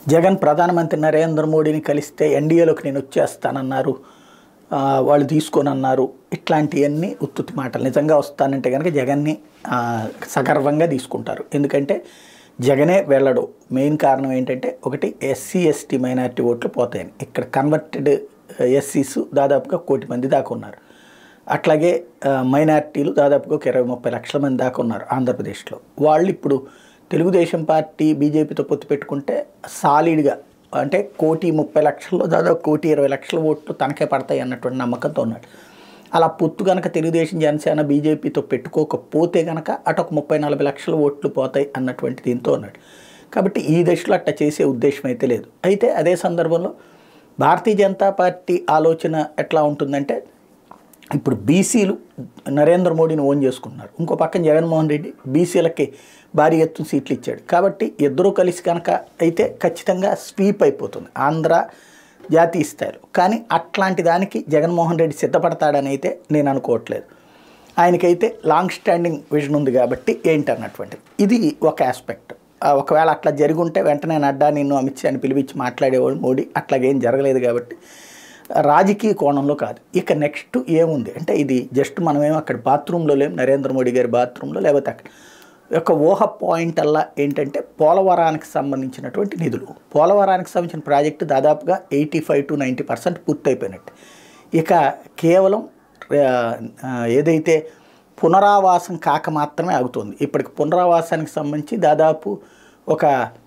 జగన్ ప్రధానమంత్రి నరేంద్ర మోడీని కలిస్తే ఎన్డీఏలోకి నేను వచ్చేస్తానన్నారు ఆ, వాళ్ళు తీసుకోనన్నారు ఇట్లాంటివన్నీ ఉత్తుతి మాటలు నిజంగా వస్తానంటే కనుక జగన్ని ఆ, సగర్వంగా తీసుకుంటారు ఎందుకంటే జగనే వెళ్ళడు మెయిన్ కారణం ఏంటంటే ఒకటి ఎస్సీ ఎస్టీ మైనారిటీ ఓట్లు పోతాయని ఇక్కడ కన్వర్టెడ్ ఎస్సీస్ దాదాపుగా కోటి మంది దాకా ఉన్నారు అట్లాగే ఆ, మైనార్టీలు దాదాపుగా ఒక ఇరవై ముప్పై లక్షల మంది దాకా ఉన్నారు ఆంధ్రప్రదేశ్లో వాళ్ళు ఇప్పుడు తెలుగుదేశం పార్టీ బీజేపీతో పొత్తు పెట్టుకుంటే సాలిడ్గా అంటే కోటి ముప్పై లక్షల్లో దాదాపు కోటి ఇరవై లక్షల ఓట్లు తనకే పడతాయి అన్నటువంటి నమ్మకంతో ఉన్నాడు అలా పొత్తు కనుక తెలుగుదేశం జనసేన బీజేపీతో పెట్టుకోకపోతే కనుక అటు ఒక ముప్పై నలభై లక్షల ఓట్లు పోతాయి అన్నటువంటి దీంతో ఉన్నాడు కాబట్టి ఈ దశలో అట్లా చేసే ఉద్దేశం అయితే లేదు అయితే అదే సందర్భంలో భారతీయ జనతా పార్టీ ఆలోచన ఎట్లా ఉంటుందంటే ఇప్పుడు బీసీలు నరేంద్ర మోడీని ఓన్ చేసుకుంటున్నారు ఇంకో పక్కన జగన్మోహన్ రెడ్డి బీసీలకి భారీ ఎత్తున సీట్లు ఇచ్చాడు కాబట్టి ఇద్దరూ కలిసి కనుక అయితే ఖచ్చితంగా స్వీప్ అయిపోతుంది ఆంధ్ర జాతీయ స్థాయిలో కానీ అట్లాంటి దానికి జగన్మోహన్ రెడ్డి సిద్ధపడతాడని అయితే నేను అనుకోవట్లేదు ఆయనకైతే లాంగ్ స్టాండింగ్ విజన్ ఉంది కాబట్టి ఏంటన్నటువంటిది ఇది ఒక ఆస్పెక్ట్ ఆ, ఒకవేళ అట్లా జరిగి ఉంటే వెంటనే నడ్డా నిన్ను అమిత్ షాని పిలిపించి మాట్లాడేవాడు మోడీ అట్లాగేం జరగలేదు కాబట్టి రాజకీయ కోణంలో కాదు ఇక నెక్స్ట్ ఏముంది అంటే ఇది జస్ట్ మనమేమో అక్కడ బాత్రూంలో లేం నరేంద్ర మోడీ గారి బాత్రూంలో లేకపోతే అక్కడ యొక్క ఊహ పాయింట్ అల్లా ఏంటంటే పోలవరానికి సంబంధించినటువంటి నిధులు పోలవరానికి సంబంధించిన ప్రాజెక్టు దాదాపుగా eighty five to ninety percent పూర్తయిపోయినట్టు ఇక కేవలం ఆ, ఆ, ఏదైతే పునరావాసం కాక మాత్రమే ఆగుతుంది ఇప్పటికి పునరావాసానికి సంబంధించి దాదాపు ఒక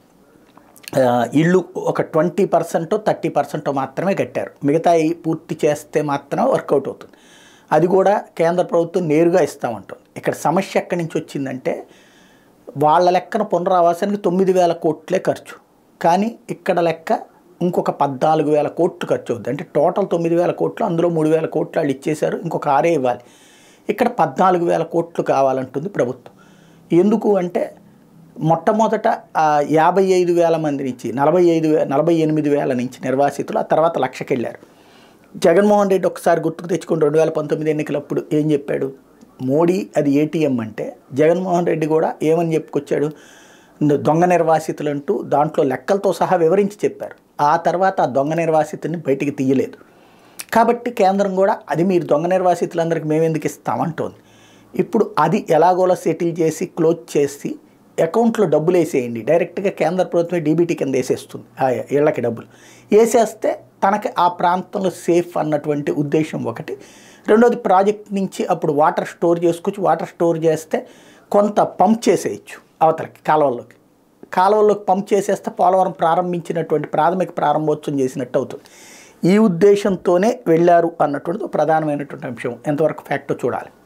ఆ, ఇళ్ళు ఒక ట్వంటీ పర్సెంట్ థర్టీ పర్సెంట్ మాత్రమే కట్టారు మిగతా పూర్తి చేస్తే మాత్రమే వర్కౌట్ అవుతుంది అది కూడా కేంద్ర ప్రభుత్వం నేరుగా ఇస్తామంటుంది ఇక్కడ సమస్య ఎక్కడి నుంచి వచ్చిందంటే వాళ్ళ లెక్కన పునరావాసానికి తొమ్మిది వేల కోట్లే ఖర్చు కానీ ఇక్కడ లెక్క ఇంకొక పద్నాలుగు వేల కోట్లు ఖర్చు అవుద్ది అంటే టోటల్ తొమ్మిది వేల కోట్లు అందులో మూడు వేల కోట్లు వాళ్ళు ఇచ్చేశారు ఇంకొక ఆరే ఇవ్వాలి ఇక్కడ పద్నాలుగు వేల కోట్లు కావాలంటుంది ప్రభుత్వం ఎందుకు అంటే మొట్టమొదట ఆ, యాభై ఐదు వేల మంది నుంచి నలభై ఐదు వే నలభై ఎనిమిది వేల నుంచి నిర్వాసితులు ఆ తర్వాత లక్షకి వెళ్ళారు జగన్మోహన్ రెడ్డి ఒకసారి గుర్తుకు తెచ్చుకుని రెండు వేల పంతొమ్మిది ఎన్నికలప్పుడు ఏం చెప్పాడు మోడీ అది ఏటీఎం అంటే జగన్మోహన్ రెడ్డి కూడా ఏమని చెప్పుకొచ్చాడు న- దొంగ నిర్వాసితులు అంటూ దాంట్లో లెక్కలతో సహా వివరించి చెప్పారు ఆ తర్వాత ఆ దొంగ నిర్వాసితుల్ని బయటికి తీయలేదు కాబట్టి కేంద్రం కూడా అది మీరు దొంగ నిర్వాసితులందరికీ మేము ఎందుకు ఇస్తామంటోంది ఇప్పుడు అది ఎలాగోలా సెటిల్ చేసి క్లోజ్ చేసి అకౌంట్లో డబ్బులు వేసేయండి డైరెక్ట్గా కేంద్ర ప్రభుత్వమే డీబీటీ కింద వేసేస్తుంది ఆ ఇళ్ళకి డబ్బులు వేసేస్తే తనకి ఆ ప్రాంతంలో సేఫ్ అన్నటువంటి ఉద్దేశం ఒకటి రెండోది ప్రాజెక్ట్ నుంచి అప్పుడు వాటర్ స్టోర్ చేసుకొచ్చి వాటర్ స్టోర్ చేస్తే కొంత పంప్ చేసేయచ్చు అవతలకి కాలువల్లోకి కాలువల్లోకి పంప్ చేసేస్తే పోలవరం ప్రారంభించినటువంటి ప్రాథమిక ప్రారంభోత్సవం చేసినట్టు అవుతుంది ఈ ఉద్దేశంతోనే వెళ్ళారు అన్నటువంటిది ఒక ప్రధానమైనటువంటి అంశం ఎంతవరకు ఫ్యాక్టో చూడాలి